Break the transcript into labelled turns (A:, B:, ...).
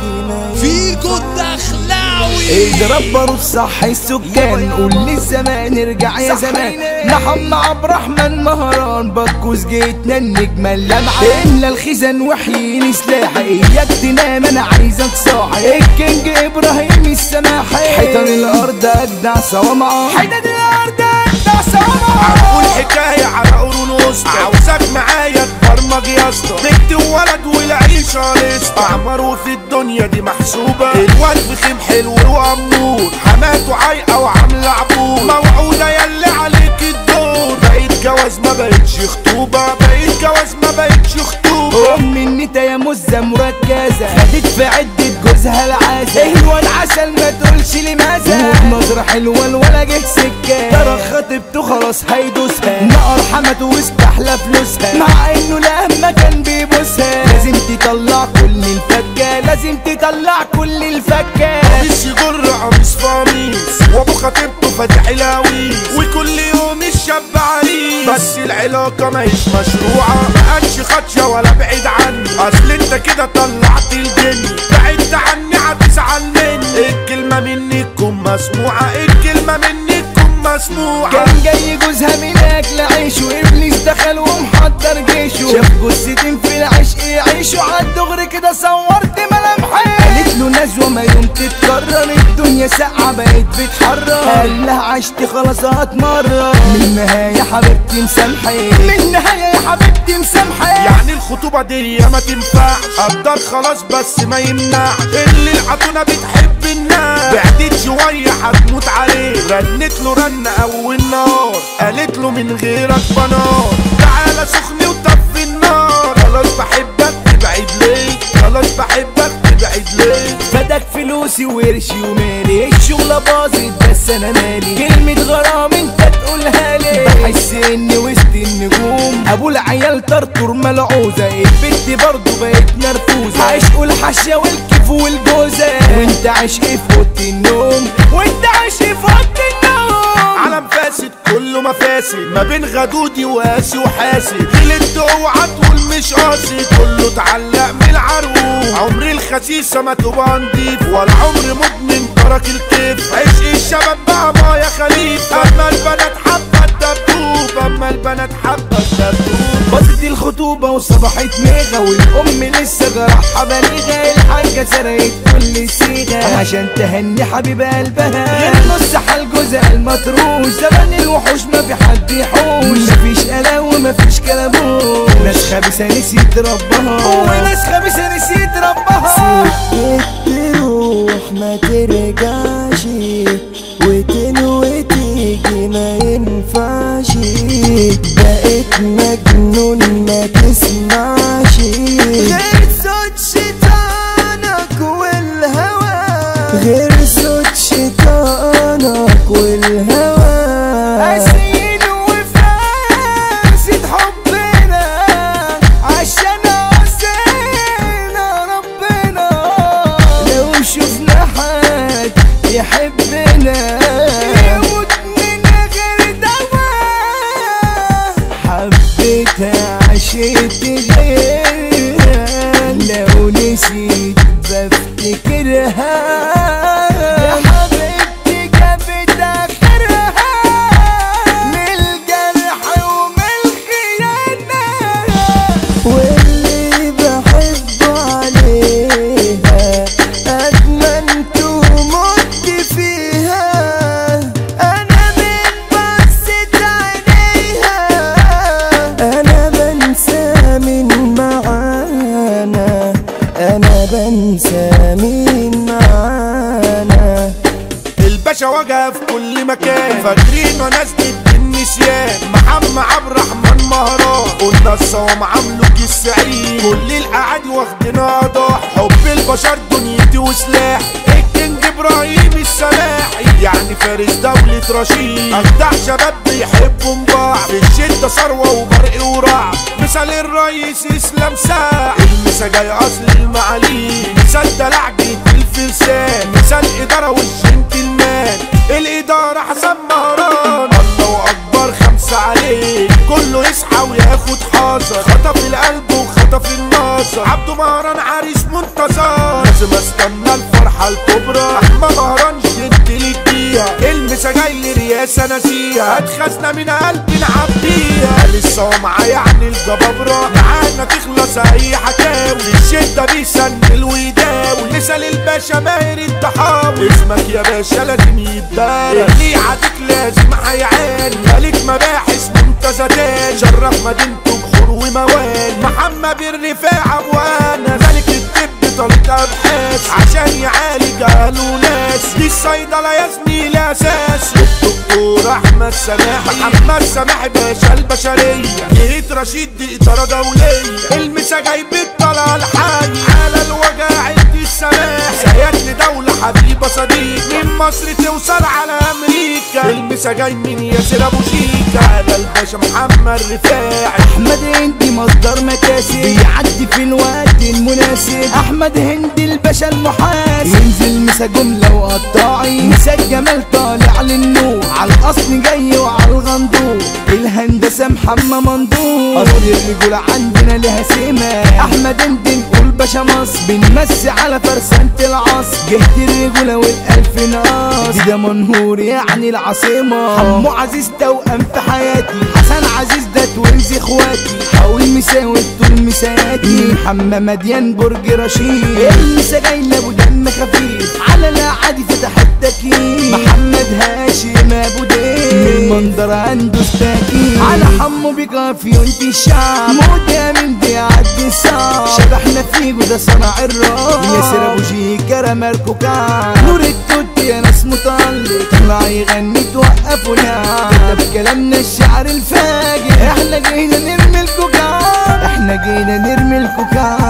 A: فيكو الدخلاوي
B: اضرب بارود صح السكان قول للزمان ارجع يا زمان محمد عبد الرحمن مهران بكوز جيتنا النجمة اللمعة املى الخزن وحيين سلاحي اياك تنام انا عايزك صاحي الكينج ابراهيم السماحي حيطان الارض اجدع صوامعة حيطان الارض اجدع صوامعة
C: هقول حكاية على قرون وسطى عاوزك معايا تبرمج يا اسطى بنت وولد والعيشة لسه أعماره في الدنيا دي محسوبة الواد بخيم حلو وأمور حماته عايقة وعاملة عبور موعودة يلي عليك الدور بقيت جواز ما بقتش خطوبة بقيت جواز ما بقتش خطوبة
B: ام النتا يا مزة مركزة خدت في عدة جوزها العازة ايوه العسل ما تقولش لي ماذا وبنظرة حلوة الولا جه سكة ترى خطيبته خلاص هيدوسها نقر حمته واستحلى فلوسها مع انه لما كان بيبوسها لازم تطلع كل الفكة لازم تطلع كل الفكة
C: قميص يجر قميص في قميص وابو خطيبته فاتح الهويس وكل يوم الشاب عريس بس العلاقة ماهيش مشروعة مقالش خدشة ولا بعيد عني اصل انت كده طلعت الجن بعدت عني هتزعل مني الكلمة مني تكون مسموعة الكلمة مني تكون مسموعة
B: كان جاي جوزها من اكل عيش وابليس دخل ومحضر جيشه شاف جثتين في العشق يعيشوا عالدغري كده صورت ملامحي قالت له نزوة ما يوم تتكرر الدنيا ساقعة بقت بتحرر قال لها عشت خلاص هتمرر منها يا حبيبتي مسامحي منها يا حبيبتي مسامحي
C: يعني الخطوبة دي ما تنفعش قدر خلاص بس ما يمنعش اللي العطونة بتحب الناس بعدت شوية هتموت عليه رنت له رن أول نار قالت له من غيرك بنار تعالى سخني وطفي النار خلاص بحبك تبعد ليه خلاص بحبك تبعد ليه
B: فدك فلوسي وقرشي ومالي الشغلة باظت بس انا مالي كلمة غرام انت تقولها لي بحس اني وسط النجوم ابو العيال طرطور ملعوزة البت برضه بقت نرفوزة عشق الحشا والكيف والجوزة وانت عشق في اوضة النوم وانت عشق في اوضة النوم
C: عالم فاسد كله مفاسد ما بين غدودي وقاسي وحاسد غلطت اوعى تقول مش قاسي كله اتعلق من العروق عمري الخسيسه ما تبقى نضيف ولا عمري مدمن ترك الكيف عشق الشباب بقى ما يا خليفه اما البنات حبه الدبدوب اما البنات حبه الدبدوب
B: باظت الخطوبة وصبحت ميغة والأم لسه جرحها بليغة الحاجة سرقت كل الصيغة عشان تهني حبيب قلبها غير نص حال جوزها المطروش زمان الوحوش ما في حد يحوش مفيش قلق ومفيش كلاموش ناس خبيثة نسيت ربها وناس خبيثة نسيت ربها
D: تروح ما ترجعش وتنوي تيجي ما ينفعش بقيت مجنون ما تسمعش غير صوت شيطانك والهوى غير صوت شيطانك والهوى
B: قاسيين وفاسد حبنا عشان عصينا ربنا لو شفنا حد يحبنا يموت من غير دواء حبيتها عشت غيرها لو نسيت بفتكرها يا حبيبتي جابت اخرها من الجرح ومن الخيانه
D: واللي بحبه عليها أدمنت ومت فيها أنا من بصة عينيها أنا بنسى من معانا أنا بنسى من معانا
C: الباشا وجه في كل مكان فاكرين وناس ضد النسيان محمد عبد الرحمن مهران قلنا الصوم عامله كيس سعيد كل الاعادي واخدنا ضح حب البشر دنيتي وسلاح الكينج ابراهيم السلاحي يعني فارس دولة رشيد اجدع شباب بيحبوا بعض في الشدة ثروة وبرق ورعب مثال الرئيس اسلام ساعة المسا جاي اصل المعاليم مثال دلع جيت الفرسان مثال ادارة والجنتلمان الادارة حسن مهران الله اكبر خمسة عليه كله يصحى وياخد حاضر خطف القلب وخطف النظر عبده مهران عريس منتظر ما استنى الفرحة الكبرى احمى مهران شد للجيها المسا جاي لرياسة ناسيها هتخزنا من قلبي نعبيها لسه هو معايا عن الجبابرة معانا تخلص اي حكاوي الشدة بيسند الوداوي مثال الباشا ماهر الضحاوي اسمك يا باشا لازم يتدارى اللي عادك لازم هيعاني ملك مباحث منتزهات شرف مدينته بحور وموال محمد الرفاع ابوانا ملك الطب طريق ابحاث عشان يعالج اهل وناس دي الصيدله يا زميلي اساس الدكتور احمد سماحي محمد سماحي باشا البشريه جهه رشيد دي اداره دوليه المسا جايب الطلعه الحي على الوجع دي السماح سياد لدوله حبيبه صديق من مصر توصل على امريكا المسا جاي من ياسر ابو شيكا على الباشا محمد رفاعي
B: احمد هندي مصدر مكاسب بيعدي في الوقت المناسب احمد هندي الباشا المحاسب ينزل مسا جمله وقطاعي مسا الجمال طالع للنور على الاصل جاي وعلى الغندور الهندسه محمد مندور اصل الرجوله عندنا لها سمه احمد هندي نقول باشا مصر بنمسي على فرسانة العصر جهة الرجولة والألف ناس دي ده منهور يعني العاصمة حمو عزيز توأم في حياتي حسن عزيز ده توينز اخواتي حاول مساوي طول مساكي محمد مديان برج رشيد المسا جاي لابو دم خفيف على لا عادي فتح التكييف محمد هاشم ابو ديف من المنظر عنده استاكين على حمو بكافي وانت الشعب موت يا من دي عدي الصعب شبحنا فيه وده صنع الراب ياسر ابو شيكا رمى الكوكان نور التوت يا ناس مطلق طلع يغني توقفوا لا كتب كلامنا الشعر الفاجر احنا جينا نرمي الكوكان احنا جينا نرمي الكوكان